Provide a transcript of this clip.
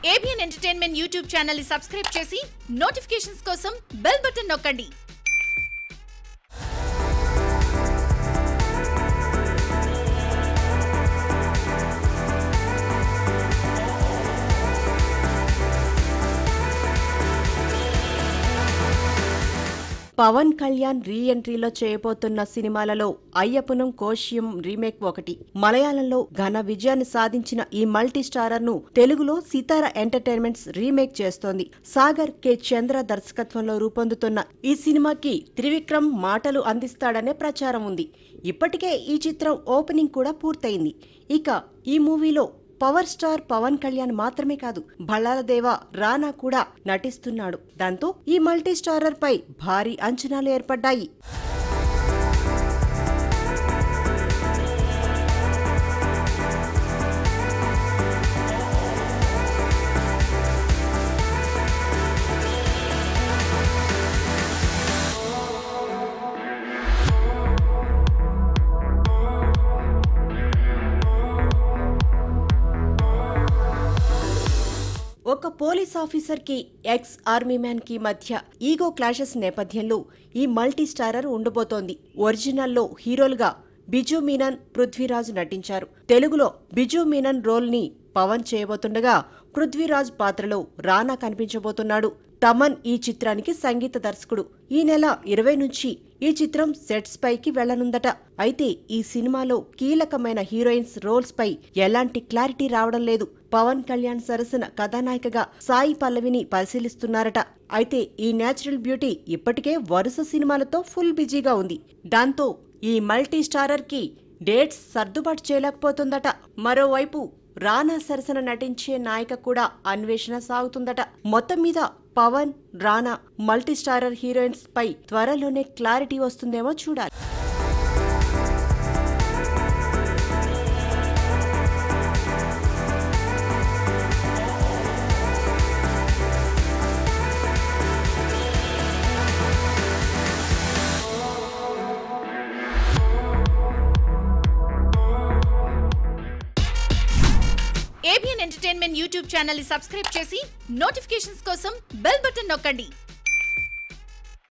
ABN entertainment YouTube channel ని subscribe చేసి notifications కోసం బెల్ బటన్ నొక్కండి పవన్ కళ్యాణ్ రీ ఎంట్రీలో చేయబోతున్న సినిమాలలో అయ్యప్పనం కోశ్యం రీమేక్ ఒకటి మలయాళంలో ఘన విజయాన్ని సాధించిన ఈ మల్టీ స్టారర్ ను తెలుగులో సితార ఎంటర్టైన్మెంట్స్ రీమేక్ చేస్తోంది సాగర్ కె చంద్ర దర్శకత్వంలో రూపొందుతున్న ఈ సినిమాకి త్రివిక్రమ్ మాటలు అందిస్తాడనే ప్రచారం ఉంది ఇప్పటికే ఈ చిత్రం ఓపెనింగ్ కూడా పూర్తయింది ఇక ఈ మూవీలో పవర్ స్టార్ పవన్ కళ్యాణ్ మాత్రమే కాదు భళ్ళాల దేవ రానా కూడా నటిస్తున్నాడు దాంతో ఈ మల్టీ స్టారర్ పై భారీ అంచనాలు ఏర్పడ్డాయి ఒక పోలీస్ ఆఫీసర్ కి ఎక్స్ ఆర్మీ మ్యాన్ కి మధ్య ఈగో క్లాషెస్ నేపథ్యంలో ఈ మల్టీ స్టారర్ ఉండబోతోంది ఒరిజినల్లో హీరోలుగా బిజు మీనన్ పృథ్వీరాజ్ నటించారు తెలుగులో బిజు మీనన్ రోల్ ని పవన్ చేయబోతుండగా పృథ్వీరాజ్ పాత్రలో రానా కనిపించబోతున్నాడు తమన్ ఈ చిత్రానికి సంగీత దర్శకుడు ఈ నెల ఇరవై నుంచి ఈ చిత్రం సెట్స్ పైకి వెళ్లనుందట అయితే ఈ సినిమాలో కీలకమైన హీరోయిన్స్ రోల్స్ పై ఎలాంటి క్లారిటీ రావడం లేదు పవన్ కళ్యాణ్ సరసన కథానాయికగా సాయి పల్లవిని పరిశీలిస్తున్నారట అయితే ఈ నేచురల్ బ్యూటీ ఇప్పటికే వరుస సినిమాలతో ఫుల్ బిజీగా ఉంది దాంతో ఈ మల్టీ స్టారర్ కి డేట్స్ సర్దుబాటు చేయలేకపోతుందట మరోవైపు రానా సరసన నటించే నాయిక కూడా అన్వేషణ సాగుతుందట మొత్తం మీద Pawan Rana multi starrer heroines పై త్వరలోనే క్లారిటీ వస్తుందేమో చూడాలి ఏబిఎన్ ఎంటర్టైన్మెంట్ యూట్యూబ్ ఛానల్ ని సబ్స్క్రైబ్ చేసి నోటిఫికేషన్స్ కోసం బెల్ బటన్ నొక్కండి